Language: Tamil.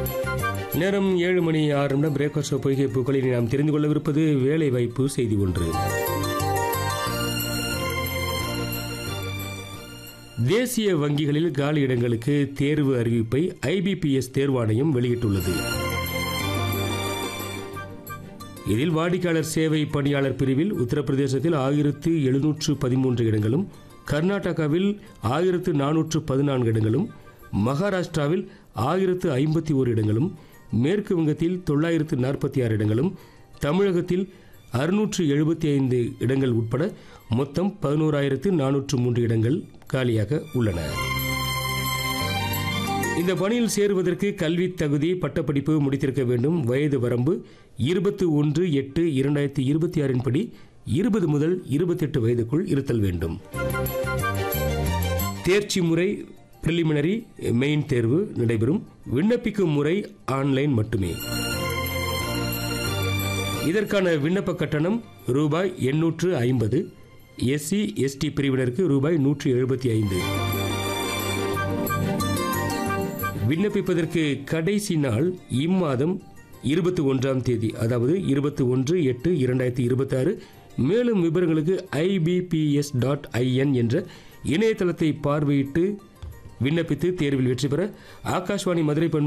நேரம் ஏழு மணி ஆறு நிமிடம் பிரேக்ஃபாஸ்ட் பொய்கை பூக்களில் நாம் தெரிந்து கொள்ளவிருப்பது வேலை வாய்ப்பு செய்தி ஒன்று தேசிய வங்கிகளில் காலி இடங்களுக்கு தேர்வு அறிவிப்பை ஐபிபிஎஸ் தேர்வாணையம் வெளியிட்டுள்ளது இதில் வாடிக்கையாளர் சேவை பணியாளர் பிரிவில் உத்தரப்பிரதேசத்தில் ஆயிரத்து எழுநூற்று பதிமூன்று இடங்களும் கர்நாடகாவில் ஆயிரத்து நானூற்று பதினான்கு இடங்களும் மகாராஷ்டிராவில் ஆயிரத்து ஐம்பத்தி ஓரு இடங்களும் மேற்கு வங்கத்தில் தொள்ளாயிரத்து நாற்பத்தி ஆறு இடங்களும் தமிழகத்தில் அறுநூற்று எழுபத்தி ஐந்து இடங்கள் உட்பட மொத்தம் பதினோராயிரத்து நானூற்று மூன்று இடங்கள் காலியாக உள்ளன இந்த பணியில் சேருவதற்கு கல்வி தகுதி பட்டப்படிப்பு முடித்திருக்க வேண்டும் வயது வரம்பு இருபத்தி ஒன்று எட்டு இரண்டாயிரத்தி இருபத்தி ஆறின் படி இருபது முதல் இருபத்தெட்டு வயதுக்குள் இருத்தல் வேண்டும் தேர்ச்சி முறை பிரிலிமினரி மெயின் தேர்வு நடைபெறும் விண்ணப்பிக்கும் முறை ஆன்லைன் மட்டுமே இதற்கான விண்ணப்ப கட்டணம் ரூபாய் எண்ணூற்று ஐம்பது எஸ்சி எஸ்டி பிரிவினருக்கு ரூபாய் நூற்றி எழுபத்தி ஐந்து விண்ணப்பிப்பதற்கு கடைசி நாள் இம்மாதம் இருபத்தி ஒன்றாம் தேதி அதாவது இருபத்தி ஒன்று எட்டு இரண்டாயிரத்தி இருபத்தாறு மேலும் விவரங்களுக்கு ஐபிபிஎஸ் டாட் ஐஎன் என்ற இணையதளத்தை பார்வையிட்டு விண்ணப்பித்து தேர்வில் வெற்றி பெற ஆகாஷ்வாணி மதுரை பண்பு